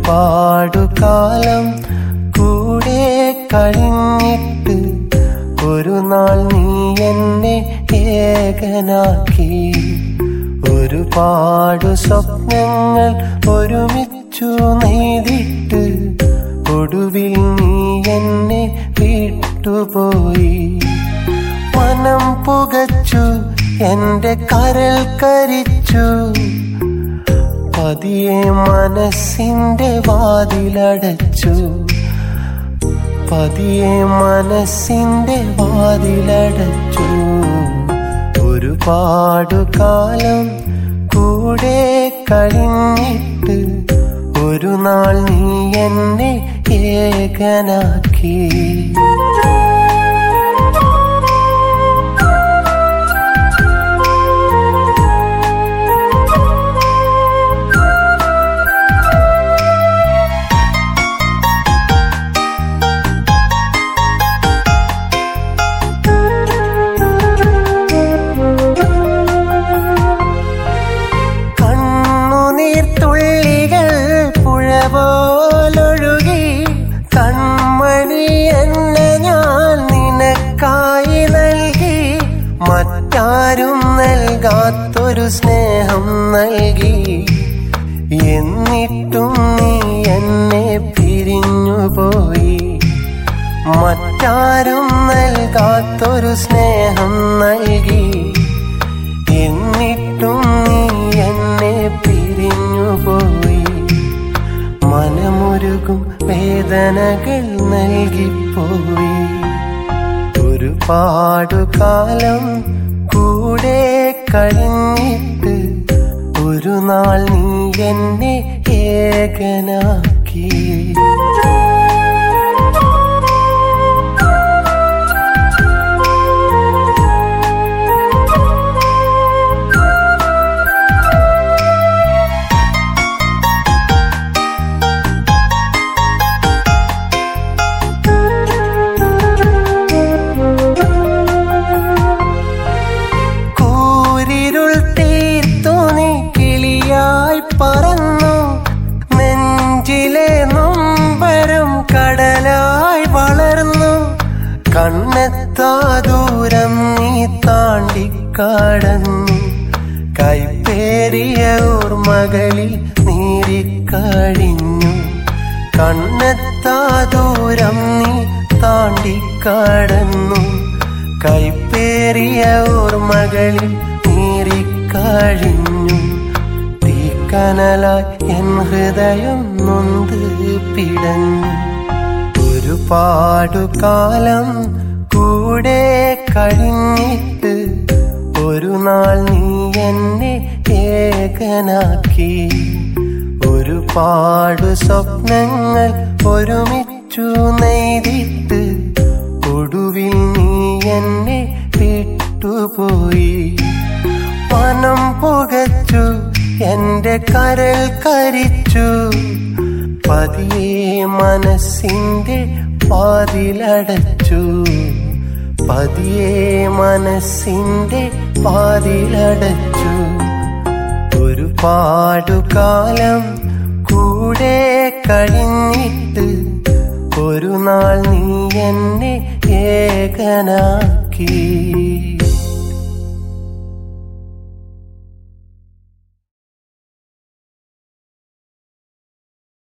ഒരുപാടു കാലം കൂടെ കഴിഞ്ഞിട്ട് ഒരു നാൾ നീ എന്നെ ഏകനാക്കി ഒരുപാടു സ്വപ്നങ്ങൾ ഒരുമിച്ചു നെയ്തിട്ട് ഒടുവിൽ നീ എന്നെ വിട്ടുപോയി മനം പുകച്ചു എന്റെ കരൽ കരിച്ചു പതിയെ മനസ്സിന്റെ വാതിലടച്ചു പതിയെ മനസ്സിന്റെ വാതിലടച്ചു ഒരുപാടു കാലം കൂടെ കഴിഞ്ഞിട്ട് ഒരു നാൾ നീ എന്നെ ഏകനാക്കി കണ്ണുനീർത്തുള്ളികൾ പുഴ പോലൊഴുകി കൺമണി എന്നെ ഞാൻ നിനക്കായി നൽകി മറ്റാരും നൽകാത്തൊരു സ്നേഹം നൽകി എന്നിട്ടും നീ എന്നെ പിരിഞ്ഞുപോയി മറ്റാരും നൽകാത്തൊരു സ്നേഹം നൽകി എന്നിട്ടും നീ എന്നെ പിരിഞ്ഞുപോയി മനമുരുകും വേദനകൾ നൽകിപ്പോയി ഒരുപാടു കാലം കൂടെ കഴിഞ്ഞിട്ട് ഒരു നാൾ നീ എന്നെ ഏകനാക്കി കൂരിരുൾ തീർത്തു നീ കിളിയായി പറന്നു നെഞ്ചിലെ നൊമ്പരം കടലായി വളർന്നു കണ്ണെത്താ ദൂരം നീ താണ്ടിക്കടന്നു കൈപ്പേറിയ ഓർമ്മകളിൽ നീരിക്കഴിഞ്ഞു കണ്ണെത്താ ദൂരം നീ താണ്ടിക്കടന്നു കൈപ്പേറിയ ഓർമ്മകളിൽ നീറിക്കഴിഞ്ഞു തീക്കനലായി എൻ ഹൃദയം നൊന്ത് പിടഞ്ഞു ഒരുപാടു കാലം കൂടെ കഴിഞ്ഞിട്ട് ഒരു നാൾ നീ എന്നെ ഏകനാക്കി ഒരുപാട് സ്വപ്നങ്ങൾ ഒരുമിച്ചു നെയ്തിട്ട് ഒടുവിൽ നീ എന്നെ വിട്ടുപോയി മനം പുകച്ചു എന്റെ കരൽ കരിച്ചു പതിയെ മനസ്സിന്റെ പാതിലടച്ചു പതിയെ മനസ്സിന്റെ പാതിലടച്ചു ഒരുപാടു കാലം കൂടെ കഴിഞ്ഞിട്ട് ഒരു നാൾ നീ എന്നെ ഏകനാക്കി